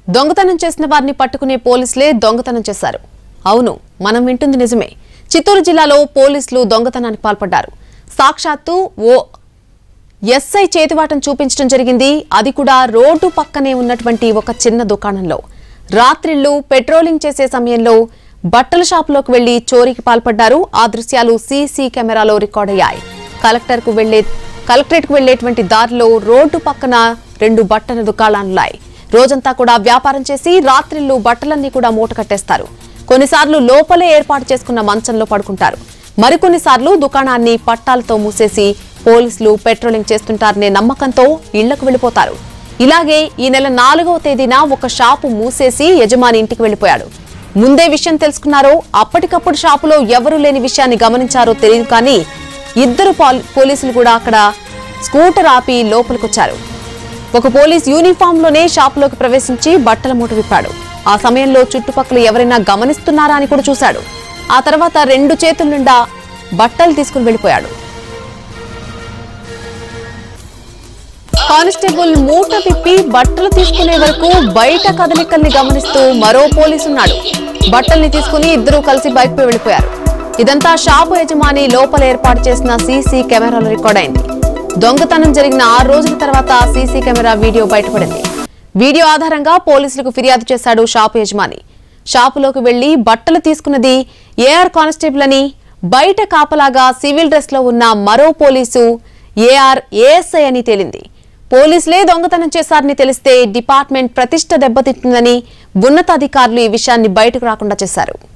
దొంగతనం చేసిన వారిని పట్టుకునే పోలీసులే దొంగతనం చేశారు అవును మనం వింటుంది నిజమే చిత్తూరు జిల్లాలో పోలీసులు దొంగతనానికి పాల్పడ్డారు సాక్షాత్తు ఓ ఎస్ఐ చేతివాటం చూపించడం జరిగింది అది కూడా రోడ్డు పక్కనే ఉన్నటువంటి ఒక చిన్న దుకాణంలో రాత్రిళ్లు పెట్రోలింగ్ చేసే సమయంలో బట్టల షాపులోకి వెళ్లి చోరీకి పాల్పడ్డారు ఆ దృశ్యాలు సీసీ కెమెరాలో రికార్డ్ అయ్యాయి కలెక్టర్ కు వెళ్లే కలెక్టరేట్ కు వెళ్లేటువంటి దారిలో రోడ్డు పక్కన రెండు బట్టల దుకాణాలున్నాయి రోజంతా కూడా వ్యాపారం చేసి రాత్రిళ్లు బట్టలన్నీ కూడా మూట కట్టేస్తారు కొన్నిసార్లు లోపలే ఏర్పాటు చేసుకున్న మంచంలో పడుకుంటారు మరికొన్నిసార్లు దుకాణాన్ని పట్టాలతో మూసేసి పోలీసులు పెట్రోలింగ్ చేస్తుంటారనే నమ్మకంతో ఇళ్లకు వెళ్లిపోతారు ఇలాగే ఈ నెల నాలుగవ తేదీన ఒక షాపు మూసేసి యజమాని ఇంటికి వెళ్లిపోయాడు ముందే విషయం తెలుసుకున్నారో అప్పటికప్పుడు షాపులో ఎవరూ లేని విషయాన్ని గమనించారో తెలియదు కానీ ఇద్దరు పాల్- పోలీసులు కూడా అక్కడ స్కూటర్ ఆపి లోపలికొచ్చారు ఒక పోలీస్ యూనిఫామ్ లోనే షాపులోకి ప్రవేశించి బట్టల మూట విప్పాడు ఆ సమయంలో చుట్టుపక్కల ఎవరైనా గమనిస్తున్నారా అని కూడా చూశాడు ఆ తర్వాత రెండు చేతుల నిండా బట్టలు తీసుకుని వెళ్ళిపోయాడు కానిస్టేబుల్ మూట విప్పి బట్టలు తీసుకునే వరకు బయట కదలికల్ని గమనిస్తూ మరో పోలీసు ఉన్నాడు బట్టల్ని తీసుకుని ఇద్దరూ కలిసి బైక్ పై వెళ్లిపోయారు ఇదంతా షాపు యజమాని లోపల ఏర్పాటు చేసిన సీసీ కెమెరాలో రికార్డ్ అయింది దొంగతనం జరిగిన ఆరు రోజుల తర్వాత సీసీ కెమెరా వీడియో బయటపడింది వీడియో ఆధారంగా పోలీసులకు ఫిర్యాదు చేశాడు షాపు యజమాని షాపులోకి వెళ్లి బట్టలు తీసుకున్నది ఏఆర్ కానిస్టేబుల్ అని బయట కాపలాగా సివిల్ డ్రెస్ లో ఉన్న మరో పోలీసు ఏఆర్ ఏఎస్ఐ అని తేలింది పోలీసులే దొంగతనం చేశారని తెలిస్తే డిపార్ట్మెంట్ ప్రతిష్ట దెబ్బతింటుందని ఉన్నతాధికారులు ఈ విషయాన్ని బయటకు రాకుండా చేశారు